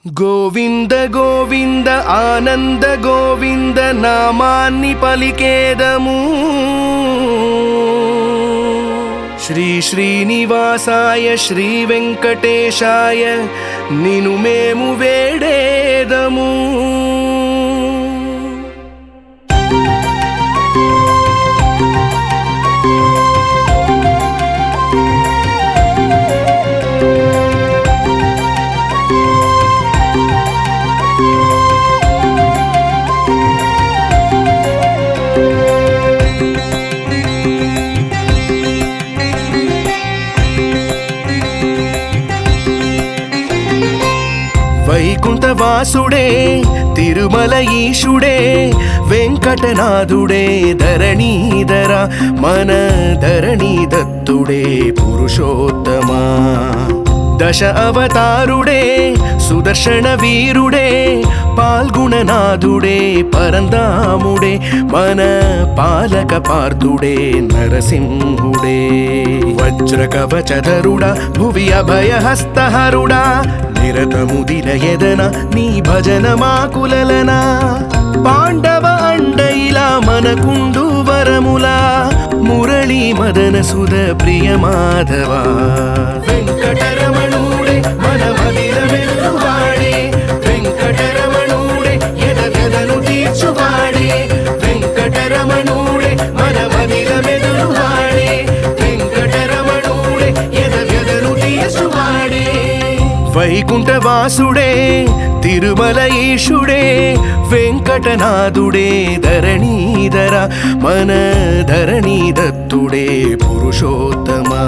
గోవింద గోవింద ఆనంద గోవింద నామాన్ని పలికేదము శ్రీ శ్రీనివాసాయ శ్రీ వెంకటేశాయ నిను మేము వేడేదము వైకుంఠవాసుడే తిరుమల ఈశుడే వెంకటనాథుడే ధరణీధర మన ధరణీ దత్తుడే పురుషోత్తమా దశ అవతారుడే సుదర్శన వీరుడే పాల్గుణనాథుడే పరందాముడే మన పాలక పార్థుడే నరసింహుడే వజ్ర కవచధరుడా భువి అభయహస్తహరుడా నిరతముదిన ఎదన నీ భజన మాకులలనా పాండవ అండయిలా మనకుండు వరములా మురళీ మదన సుధ ప్రియ మాధవ వెంకటరమణుడే మన మదిర వెల్లువాడే వెంకటరమణుడే ఎదగదను తీర్చువాడే వెంకటరమణుడే మన మదిర మెదులువాడే వెంకటరమణుడే ఎదగదను తీర్చువాడే వైకుంఠవాసుడే తిరుమల ఈశుడే వెంకటనాథుడే ధరణీధర మన ధరణీ దత్తుడే పురుషోత్తమా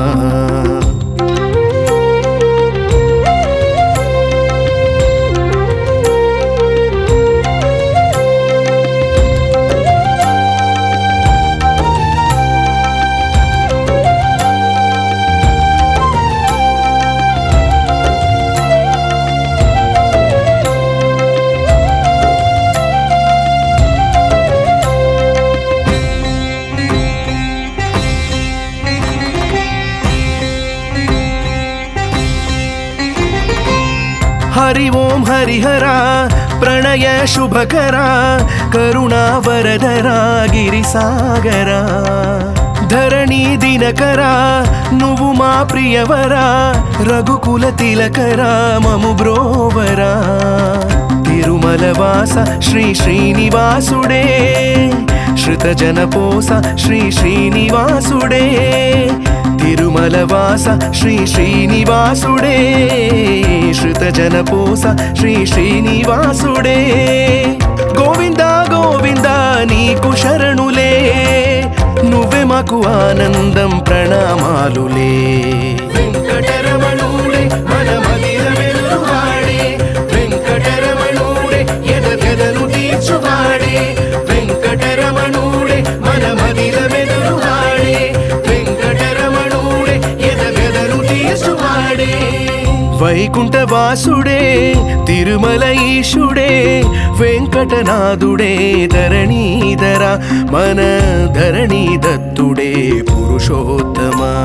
హరి ఓం హరిహర ప్రణయ శుభకర కరుణా వరదర గిరిసాగర ధరణి దినకర నువ్వు మా ప్రియవర రఘుకుల తిలకర మము బ్రోవరా తిరుమల వాస శ్రీ శ్రీనివాసుడే శృత జనపోస శ్రీ శ్రీనివాసుడే తిరుమల వాస శ్రీ శ్రీనివాసుడే శృత జనపోస శ్రీ శ్రీనివాసుడే గోవింద గోవింద నీకు శరణులే నువ్వే మాకు ఆనందం ప్రణామాలులే వెంకటరమణుడే మన మదిర వెల్లువాడే వెంకటరమణుడే ఎదగదను తీర్చువాడే వెంకటరమణుడే మన మదిర మెదులువాడే వెంకటరమణుడే ఎదగదను తీర్చువాడే వైకుంఠవాసుడే తిరుమల ఈశుడే వెంకటనాథుడే ధరణీధర మన ధరణీ దత్తుడే పురుషోత్తమా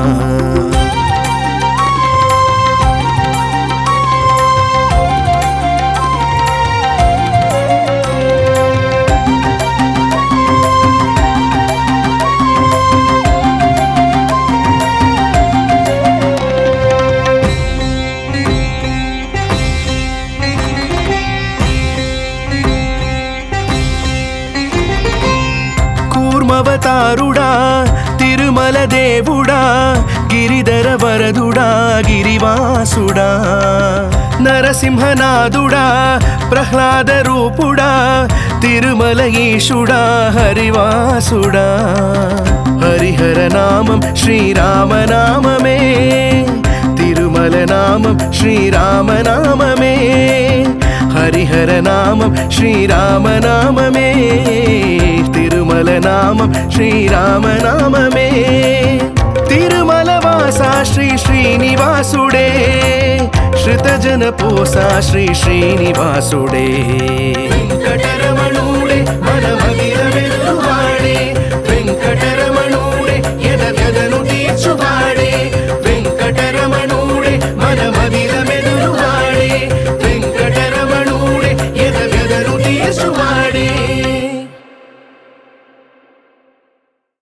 కూర్మవతారుడా తిరుమల దేవుడా గిరిధర వరదుడా గిరివాసుడా నరసింహనాథుడా ప్రహ్లాద రూపుడా తిరుమల ఈశుడా హరివాసుడా హరిహర నామం శ్రీరామనామమే తిరుమల నామం శ్రీరామనామమే హరిహర నామం శ్రీరామనామమే తిరుమల నామం శ్రీరామనామమే తిరుమల వాస శ్రీ శ్రీనివాసుడే శృత జన పోసా శ్రీ శ్రీనివాసుడే వెంకట